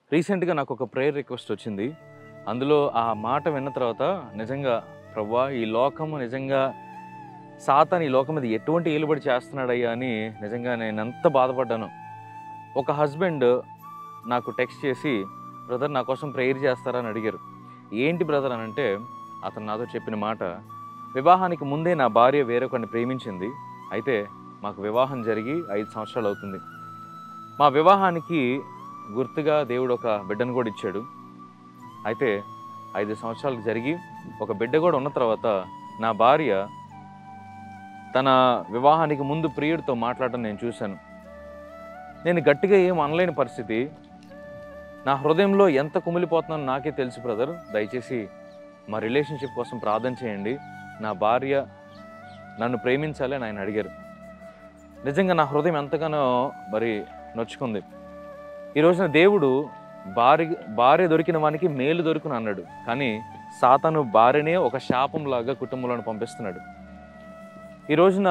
రీసెంట్గా నాకు ఒక ప్రేయర్ రిక్వెస్ట్ వచ్చింది అందులో ఆ మాట విన్న తర్వాత నిజంగా ప్రవ్వా ఈ లోకము నిజంగా సాతాన్ ఈ లోకం మీద ఎటువంటి ఏలుబడి చేస్తున్నాడయ్యా అని నిజంగా నేను ఎంత బాధపడ్డాను ఒక హస్బెండ్ నాకు టెక్స్ట్ చేసి బ్రదర్ నా కోసం ప్రేయర్ చేస్తారా అని అడిగారు ఏంటి బ్రదర్ అని అంటే అతను నాతో చెప్పిన మాట వివాహానికి ముందే నా భార్య వేరొకరిని ప్రేమించింది అయితే మాకు వివాహం జరిగి ఐదు సంవత్సరాలు అవుతుంది మా వివాహానికి గుర్తుగా దేవుడు ఒక బిడ్డను కూడా ఇచ్చాడు అయితే ఐదు సంవత్సరాలు జరిగి ఒక బిడ్డ కూడా ఉన్న తర్వాత నా భార్య తన వివాహానికి ముందు ప్రియుడితో మాట్లాడటం నేను చూశాను నేను గట్టిగా ఏం అనలేని పరిస్థితి నా హృదయంలో ఎంత కుమిలిపోతున్నానో నాకే తెలుసు బ్రదర్ దయచేసి మా రిలేషన్షిప్ కోసం ప్రార్థన చేయండి నా భార్య నన్ను ప్రేమించాలి అని ఆయన అడిగారు నిజంగా నా హృదయం ఎంతగానో మరి నొచ్చుకుంది ఈ రోజున దేవుడు భార్య భార్య దొరికిన వానికి మేలు దొరుకును అన్నాడు కానీ సాతాను భార్యనే ఒక శాపంలాగా కుటుంబంలో పంపిస్తున్నాడు ఈ రోజున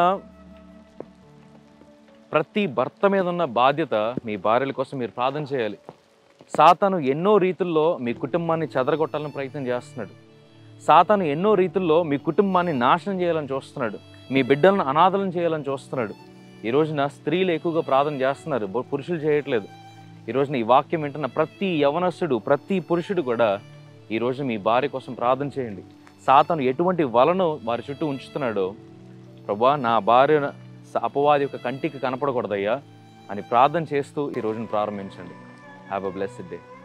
ప్రతి భర్త మీద ఉన్న బాధ్యత మీ భార్యల కోసం మీరు ప్రార్థన చేయాలి సాతాను ఎన్నో రీతుల్లో మీ కుటుంబాన్ని చెదరగొట్టాలని ప్రయత్నం చేస్తున్నాడు సాతాను ఎన్నో రీతుల్లో మీ కుటుంబాన్ని నాశనం చేయాలని చూస్తున్నాడు మీ బిడ్డలను అనాథలను చేయాలని చూస్తున్నాడు ఈ రోజున స్త్రీలు ఎక్కువగా ప్రార్థన చేస్తున్నారు బు- పురుషులు చేయట్లేదు ఈ రోజున ఈ వాక్యం వింటున్న ప్రతి యవనస్తుడు ప్రతి పురుషుడు కూడా ఈ రోజు మీ భార్య కోసం ప్రార్థన చేయండి సాతాను ఎటువంటి వలను వారి చుట్టూ ఉంచుతున్నాడో ప్రభా నా భార్య అపవాది యొక్క కంటికి కనపడకూడదయ్యా అని ప్రార్థన చేస్తూ ఈ రోజును ప్రారంభించండి హ్యావ్ అ బ్లెస్డ్ డే